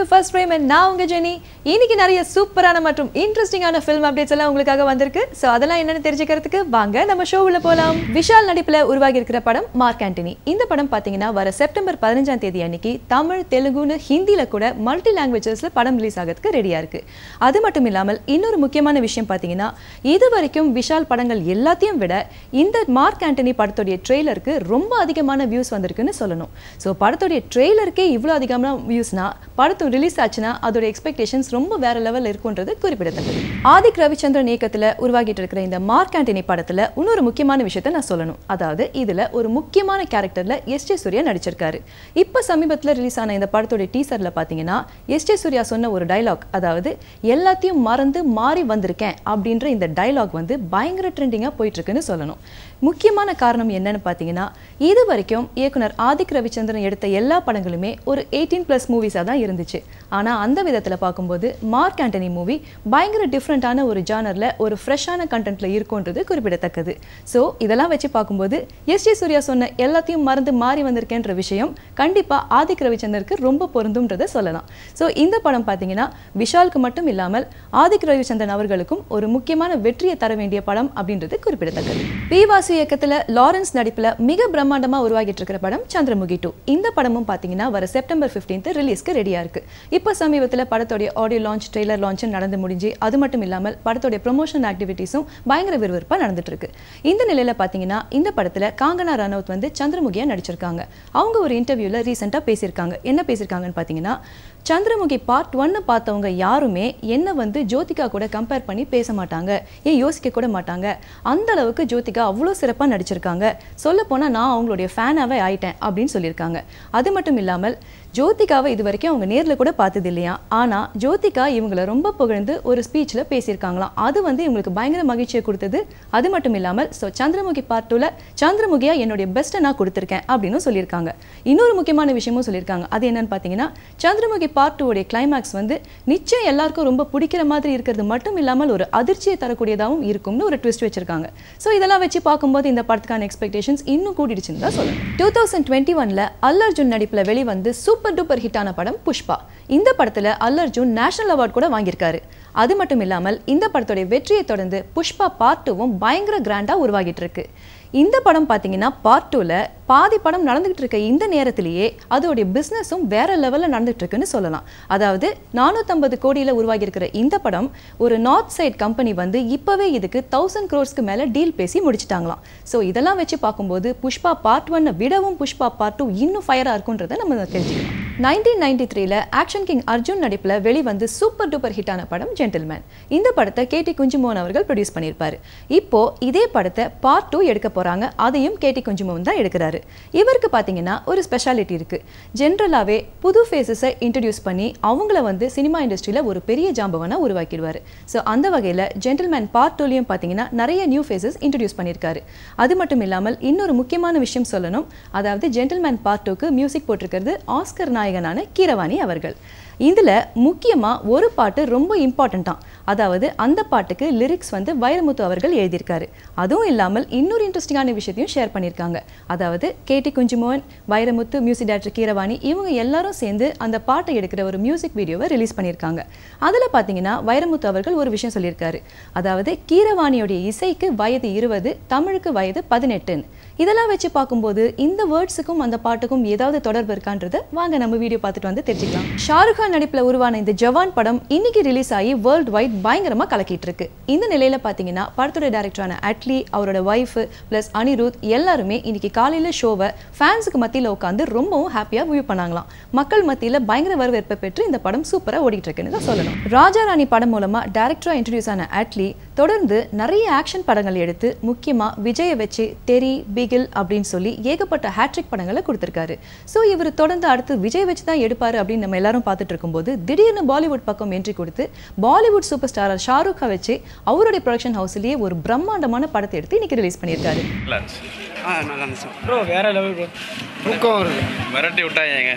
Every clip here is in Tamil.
டு ஃபர்ஸ்ட் ஃப்ரேம் அண்ட் நான் உங்க ஜெனி இன்னைக்கு நிறைய சூப்பரான மற்றும் இன்ட்ரெஸ்டிங்கான ஃபில்ம் அப்டேட்ஸ் எல்லாம் உங்களுக்காக வந்திருக்கு ஸோ அதெல்லாம் என்னன்னு தெரிஞ்சுக்கிறதுக்கு வாங்க நம்ம ஷோவில் போலாம் விஷால் நடிப்பில் உருவாகி இருக்கிற படம் மார்க் ஆண்டனி இந்த படம் பார்த்தீங்கன்னா வர செப்டம்பர் பதினஞ்சாம் தேதி அன்னைக்கு தமிழ் தெலுங்குன்னு ஹிந்தியில் கூட மல்டி லாங்குவேஜஸில் படம் ரிலீஸ் ஆகிறதுக்கு ரெடியாக இருக்கு அது மட்டும் இல்லாமல் இன்னொரு முக்கியமான விஷயம் பார்த்தீங்கன்னா இது வரைக்கும் விஷால் படங்கள் எல்லாத்தையும் விட இந்த மார்க் ஆண்டனி படத்துடைய ட்ரெய்லருக்கு ரொம்ப அதிகமான வியூஸ் வந்திருக்குன்னு சொல்லணும் ஸோ படத்துடைய ட்ரெய்லருக்கே இவ்வளோ அதிகமான வியூஸ்னா படத்து ரிலீஸ் ஆச்சுன்னா அதோட எக்ஸ்பெக்டேஷன்ஸ் ரொம்ப வேற லெவலில் இருக்குன்றது குறிப்பிடத்தக்கது ஆதிக் ரவிச்சந்திரன் இயக்கத்தில் உருவாகிட்டு இருக்கிற இந்த மார்க் ஆண்டனி படத்தில் இன்னொரு முக்கியமான விஷயத்த நான் சொல்லணும் அதாவது இதில் ஒரு முக்கியமான கேரக்டரில் எஸ் ஜே சூர்யா நடிச்சிருக்காரு இப்போ சமீபத்தில் ரிலீஸ் ஆன இந்த படத்தோட டீசரில் பார்த்தீங்கன்னா எஸ் ஜே சூர்யா சொன்ன ஒரு டைலாக் அதாவது எல்லாத்தையும் மறந்து மாறி வந்திருக்கேன் அப்படின்ற இந்த டைலாக் வந்து பயங்கர ட்ரெண்டிங்காக போயிட்டு இருக்குன்னு சொல்லணும் முக்கியமான காரணம் என்னன்னு பார்த்தீங்கன்னா இது வரைக்கும் இயக்குனர் ஆதிக் ரவிச்சந்திரன் எடுத்த எல்லா படங்களுமே ஒரு எயிட்டீன் ப்ளஸ் மூவிஸாக தான் இருந்துச்சு ஆனால் அந்த விதத்தில் பார்க்கும்போது மார்க் ஆண்டனி மூவி பயங்கர டிஃப்ரெண்ட்டான ஒரு ஜானரில் ஒரு ஃப்ரெஷ்ஷான கண்டென்ட்ல இருக்குன்றது குறிப்பிடத்தக்கது ஸோ இதெல்லாம் வச்சு பார்க்கும்போது எஸ் ஜே சூர்யா சொன்ன எல்லாத்தையும் மறந்து மாறி வந்திருக்கேன்ற விஷயம் கண்டிப்பாக ஆதிக் ரவிச்சந்தருக்கு ரொம்ப பொருந்தும்ன்றதை சொல்லலாம் ஸோ இந்த படம் பார்த்தீங்கன்னா விஷாலுக்கு மட்டும் இல்லாமல் ஆதிக் ரவிச்சந்திரன் அவர்களுக்கும் ஒரு முக்கியமான வெற்றியை தர வேண்டிய படம் அப்படின்றது குறிப்பிடத்தக்கது பி வாசு இயக்கத்தில் லாரன்ஸ் நடிப்பில் மிக பிரம்மாண்டமாக உருவாகிட்டு இருக்கிற படம் சந்திரமுகி டூ இந்த படமும் பார்த்தீங்கன்னா வர செப்டம்பர் 15th ரிலீஸ்க்கு ரெடியாக இருக்கு இப்போ சமீபத்தில் படத்தோடைய ஆடியோ லான்ச் ட்ரெய்லர் லான்ச் நடந்து முடிஞ்சு அது மட்டும் இல்லாமல் படத்தோடைய ப்ரொமோஷன் ஆக்டிவிட்டீஸும் பயங்கர விறுவிறுப்பாக நடந்துட்டு இருக்கு இந்த நிலையில் பார்த்தீங்கன்னா இந்த படத்தில் காங்கனா ரனௌத் வந்து சந்திரமுகியா நடிச்சிருக்காங்க அவங்க ஒரு இன்டர்வியூவில் ரீசெண்டாக பேசியிருக்காங்க என்ன பேசியிருக்காங்கன்னு பார்த்தீங்கன்னா சந்திரமுகி பார்ட் ஒன்னு பார்த்தவங்க யாருமே என்ன வந்து ஜோதிகா கூட கம்பேர் பண்ணி பேச மாட்டாங்க ஏன் யோசிக்க கூட மாட்டாங்க அந்த அளவுக்கு ஜோதிகா அவ்வளோ சிறப்பாக நடிச்சிருக்காங்க சொல்ல போனால் நான் அவங்களுடைய ஃபேனாகவே ஆயிட்டேன் அப்படின்னு சொல்லியிருக்காங்க அது மட்டும் இல்லாமல் ஜோதிகாவை இது வரைக்கும் அவங்க நேரில் கூட பார்த்தது இல்லையா ஆனால் ஜோதிகா இவங்களை ரொம்ப புகழ்ந்து ஒரு ஸ்பீச்சில் பேசியிருக்காங்களாம் அது வந்து இவங்களுக்கு பயங்கர மகிழ்ச்சியை கொடுத்தது அது மட்டும் இல்லாமல் ஸோ சந்திரமுகி பார்ட் டூவில் சந்திரமுகியா என்னுடைய பெஸ்ட்டை நான் கொடுத்துருக்கேன் அப்படின்னு சொல்லியிருக்காங்க இன்னொரு முக்கியமான விஷயமும் சொல்லியிருக்காங்க அது என்னன்னு பார்த்தீங்கன்னா சந்திரமுகி பார்ட் டூடைய கிளைமேக்ஸ் வந்து நிச்சயம் எல்லாருக்கும் ரொம்ப பிடிக்கிற மாதிரி இருக்கிறது மட்டும் இல்லாமல் ஒரு அதிர்ச்சியை தரக்கூடியதாகவும் இருக்கும்னு ஒரு ட்விஸ்ட் வச்சிருக்காங்க ஸோ இதெல்லாம் வச்சு பார்க்கும்போது இந்த படத்துக்கான எக்ஸ்பெக்டேஷன்ஸ் இன்னும் கூடிடுச்சுன்னு தான் சொல்லணும் டூ தௌசண்ட் டுவெண்ட்டி ஒனில் அல்லர்ஜுன் நடிப்பில் வெளிவந்து சூப்பர் டூப்பர் ஹிட்டான படம் புஷ்பா இந்த படத்தில் அல்லர்ஜுன் நேஷனல் அவார்ட் கூட வாங்கியிருக்காரு அது மட்டும் இல்லாமல் இந்த படத்துடைய வெற்றியை தொடர்ந்து புஷ்பா பார்ட் டூவும் பயங்கர கிராண்டாக உருவாகிட்டு இருக்கு இந்த படம் பார்த்தீங்கன்னா பார்ட் டூவில் பாதி படம் நடந்துகிட்டு இருக்க இந்த நேரத்திலேயே அதோடைய பிஸ்னஸும் வேற லெவலில் நடந்துட்டு இருக்குன்னு சொல்லலாம் அதாவது நானூற்றம்பது கோடியில் உருவாகி இருக்கிற இந்த படம் ஒரு நார்த் சைட் கம்பெனி வந்து இப்போவே இதுக்கு தௌசண்ட் க்ரோர்ஸ்க்கு மேலே டீல் பேசி முடிச்சிட்டாங்களாம் ஸோ இதெல்லாம் வச்சு பார்க்கும்போது புஷ்பா பார்ட் ஒன்னை விடவும் புஷ்பா பார்ட் டூ இன்னும் ஃபயராக இருக்குன்றதை நம்ம தெரிஞ்சுக்கலாம் நைன்டீன் நைன்டி த்ரீல ஆக்ஷன் கிங் அர்ஜுன் நடிப்பில் வெளிவந்து சூப்பர் டூப்பர் ஹிட்டான படம் ஜென்டில்மேன் இந்த படத்தை கேடி குஞ்சுமோகன் அவர்கள் ப்ரொடியூஸ் பண்ணியிருப்பாரு இப்போ இதே படத்தை பார்ட் டூ எடுக்க போறாங்க அதையும் கேடி குஞ்சுமோகன் தான் எடுக்கிறாரு இவருக்கு பார்த்தீங்கன்னா ஒரு ஸ்பெஷாலிட்டி இருக்கு ஜென்ரலாகவே புது ஃபேஸஸை இன்ட்ரடியூஸ் பண்ணி அவங்கள வந்து சினிமா இண்டஸ்ட்ரியில் ஒரு பெரிய ஜாம்பவனா உருவாக்கிடுவார் ஸோ அந்த வகையில் ஜென்டில்மேன் பார்ட் டூலையும் பார்த்தீங்கன்னா நிறைய நியூ ஃபேஸஸ் இன்ட்ரடியூஸ் பண்ணியிருக்காரு அது மட்டும் இல்லாமல் இன்னொரு முக்கியமான விஷயம் சொல்லணும் அதாவது ஜென்டில்மேன் பார்ட் டூக்கு மியூசிக் போட்டிருக்கிறது ஆஸ்கர் நாயகனான கீரவாணி அவர்கள் இதில் முக்கியமாக ஒரு பாட்டு ரொம்ப இம்பார்ட்டண்ட்டாக அதாவது அந்த பாட்டுக்கு லிரிக்ஸ் வந்து வைரமுத்து அவர்கள் எழுதியிருக்காரு அதுவும் இல்லாமல் இன்னொரு இன்ட்ரெஸ்டிங்கான விஷயத்தையும் ஷேர் பண்ணியிருக்காங்க அதாவது K T Kunjumon Vairamuthu music director Keeravani இவங்க எல்லாரும் சேர்ந்து அந்த பாட்டை எடுக்கிற ஒரு மியூசிக் வீடியோவை ரிலீஸ் பண்ணியிருக்காங்க அதில் பார்த்தீங்கன்னா வைரமுத்து அவர்கள் ஒரு விஷயம் சொல்லியிருக்காரு அதாவது கீரவாணியோடைய இசைக்கு வயது இருபது தமிழுக்கு வயது பதினெட்டுன்னு இதெல்லாம் வச்சு பார்க்கும்போது இந்த வேர்ட்ஸுக்கும் அந்த பாட்டுக்கும் ஏதாவது தொடர்பு இருக்கான்றத வாங்க நம்ம வீடியோ பார்த்துட்டு வந்து தெரிஞ்சுக்கலாம் ஷாருக் கான் நடிப்பில் உருவான இந்த ஜவான் படம் இன்னைக்கு ரிலீஸ் ஆகி வேர்ல்டு வைட் பயங்கரமாக கலக்கிட்டு இருக்கு இந்த நிலையில பார்த்தீங்கன்னா படத்தோட டேரக்டரான அட்லி அவரோட ஒய்ஃப் ப்ளஸ் அனிருத் எல்லாருமே இன்னைக்கு காலையில் ஷோவை ஃபேன்ஸுக்கு மத்தியில் உட்காந்து ரொம்பவும் ஹாப்பியாக வியூ பண்ணாங்களாம் மக்கள் மத்தியில் பயங்கர வரவேற்பை பெற்று இந்த படம் சூப்பராக ஓடிட்டு இருக்குன்னு தான் சொல்லணும் ராஜா ராணி படம் மூலமாக டேரக்டராக இன்ட்ரடியூஸ் ஆன அட்லி தொடர்ந்து நிறைய ஆக்ஷன் படங்கள் எடுத்து முக்கியமாக விஜயை வச்சு தெரி பிகில் அப்படின்னு சொல்லி ஏகப்பட்ட ஹேட்ரிக் படங்களை கொடுத்துருக்காரு ஸோ இவர் தொடர்ந்து அடுத்து விஜய் வச்சு தான் எடுப்பாரு அப்படின்னு நம்ம எல்லாரும் பார்த்துட்டு இருக்கும்போது திடீர்னு பாலிவுட் பக்கம் என்ட்ரி கொடுத்து பாலிவுட் சூப்பர் ஸ்டார் ஷாருக்கை வச்சு அவருடைய ப்ரொடக்ஷன் ஹவுஸ்லேயே ஒரு பிரம்மாண்டமான படத்தை எடுத்து இன்னைக்கு ரிலீஸ் பண்ணியிருக்காரு நல்லா இருந்துச்சு ஆ நல்லா இருந்துச்சு ப்ரோ வேற லெவல் ப்ரோ தூக்கம் வருது மிரட்டி விட்டாங்க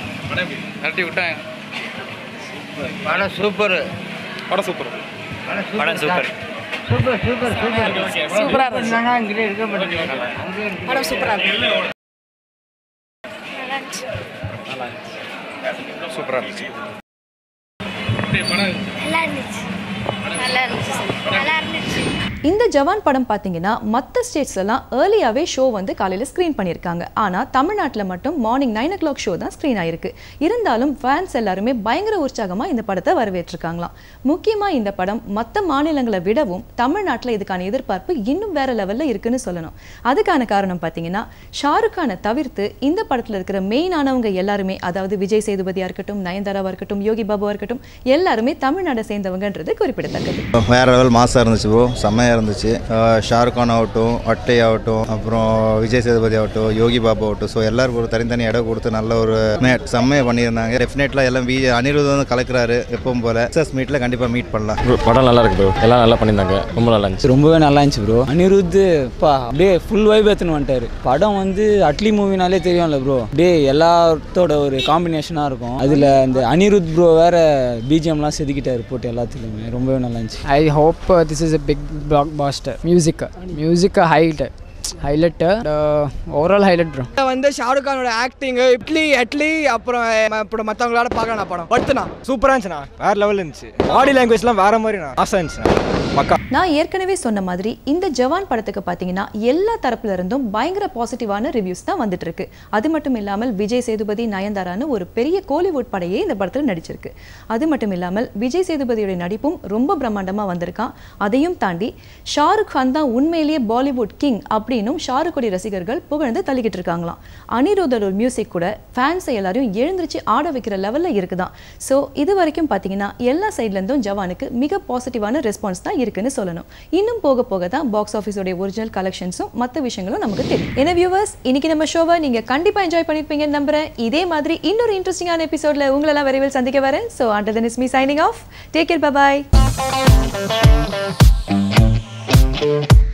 மிரட்டி விட்டாங்க படம் சூப்பர் படம் சூப்பர் படம் சூப்பர் சூப்பர் சூப்பர் சூப்பர் சூப்பரா இருந்துச்சு. அங்கே இருக்க மாட்டேங்கிறாங்க அங்கே இருக்கு படம் சூப்பராக இருக்கு சூப்பராக இருந்துச்சு நல்லா இருந்துச்சு நல்லா இருந்துச்சு சார் நல்லா இருந்துச்சு இந்த ஜவான் படம் பார்த்தீங்கன்னா மற்ற ஸ்டேட்ஸ்லாம் ஏர்லியாகவே ஷோ வந்து காலையில் ஸ்க்ரீன் பண்ணியிருக்காங்க ஆனால் தமிழ்நாட்டில் மட்டும் morning nine o'clock show தான் ஸ்க்ரீன் ஆயிருக்கு இருந்தாலும் ஃபேன்ஸ் எல்லாருமே பயங்கர உற்சாகமாக இந்த படத்தை வரவேற்றிருக்காங்களாம் முக்கியமாக இந்த படம் மற்ற மாநிலங்களை விடவும் தமிழ்நாட்டில் இதுக்கான எதிர்பார்ப்பு இன்னும் வேற லெவலில் இருக்குன்னு சொல்லணும் அதுக்கான காரணம் பார்த்தீங்கன்னா ஷாருக் கானை தவிர்த்து இந்த படத்தில் இருக்கிற மெயினானவங்க எல்லாருமே அதாவது விஜய் சேதுபதியாக இருக்கட்டும் நயன்தாராவாக இருக்கட்டும் யோகி பாபுவாக இருக்கட்டும் எல்லாருமே தமிழ்நாடை சேர்ந்தவங்கன்றது குறிப்பிடத்தக்கது வேற லெவல் மாசாக இருந்துச்சு ப்ரோ செம்மையாக இருந்துச்சு அஹ் ஷாருக் கான் ஆகட்டும் அட்டை ஆகட்டும் அப்புறம் விஜய் சேதுபதி ஆகட்டும் யோகி பாபு ஆகட்டும் ஸோ எல்லாருக்கும் ஒரு தனித்தனி இடம் கொடுத்து நல்ல ஒரு மே- செம்மையா பண்ணியிருந்தாங்க டெஃபினெட்லாம் எல்லாம் வி அனிருத் வந்து கலக்குறாரு எப்பவும் போல சக்ஸஸ் மீட்டில் கண்டிப்பாக மீட் பண்ணலாம் ப்ரோ படம் நல்லா இருக்கு ப்ரோ எல்லாம் நல்லா பண்ணியிருந்தாங்க ரொம்ப நல்லா இருந்துச்சு ரொம்பவே நல்லா இருந்துச்சு ப்ரோ அனிருத் பா அப்படியே ஃபுல் வைப் எடுத்துன்னு வந்துட்டாரு படம் வந்து அட்லி மூவினாலே தெரியும்ல ப்ரோ அப்படியே எல்லாத்தோட ஒரு காம்பினேஷனாக இருக்கும் அதில் அந்த அனிருத் ப்ரோ வேற பிஜிஎம்லாம் செதுக்கிட்டாரு போட்டு எல்லாத்துலேயுமே ரொம்பவே நல்லா இருந்துச்சு I hope uh, this is a big blockbuster. Music, music a highlight, highlight, uh, overall highlight, bro. வந்து ஷாருக் கானோட ஆக்டிங் இட்லி அட்லி அப்புறம் அப்புறம் மற்றவங்களோட பார்க்கலாம் நான் படம் படுத்துனா சூப்பராக இருந்துச்சுண்ணா வேற லெவல் இருந்துச்சு பாடி லாங்குவேஜ்லாம் வேற மாதிரிண்ணா ஆசை இருந்துச்சுண்ணா மக்கா நான் ஏற்கனவே சொன்ன மாதிரி இந்த ஜவான் படத்துக்கு பார்த்தீங்கன்னா எல்லா தரப்புல இருந்தும் பயங்கர பாசிட்டிவான ரிவ்யூஸ் தான் வந்துட்டு இருக்கு அது மட்டும் இல்லாமல் விஜய் சேதுபதி நயன்தாரான்னு ஒரு பெரிய கோலிவுட் படையே இந்த படத்தில் நடிச்சிருக்கு அது மட்டும் இல்லாமல் விஜய் சேதுபதியோட நடிப்பும் ரொம்ப பிரம்மாண்டமா வந்திருக்கான் அதையும் தாண்டி ஷாருக் கான் தான் உண்மையிலேயே பாலிவுட் கிங் அப்படின்னும் ஷாருக்குடைய ரசிகர்கள் புகழ்ந்து தள்ளிக்கிட்டு இருக்காங்களாம் அனிருத்தோட ஒரு மியூசிக் கூட ஃபேன்ஸை எல்லாரையும் எழுந்திருச்சு ஆட வைக்கிற லெவலில் இருக்குதான் ஸோ இது வரைக்கும் பார்த்தீங்கன்னா எல்லா சைட்லேருந்தும் ஜவானுக்கு மிக பாசிட்டிவான ரெஸ்பான்ஸ் தான் இருக்குன்னு சொல்லணும் இன்னும் போக போக தான் பாக்ஸ் ஆஃபீஸோடைய ஒரிஜினல் கலெக்ஷன்ஸும் மற்ற விஷயங்களும் நமக்கு தெரியும் என்ன வியூவர்ஸ் இன்னைக்கு நம்ம ஷோவை நீங்கள் கண்டிப்பாக என்ஜாய் பண்ணியிருப்பீங்கன்னு நம்புறேன் இதே மாதிரி இன்னொரு இன்ட்ரெஸ்டிங்கான எபிசோடில் உங்களெல்லாம் விரைவில் சந்திக்க வரேன் so under then is me signing off take care bye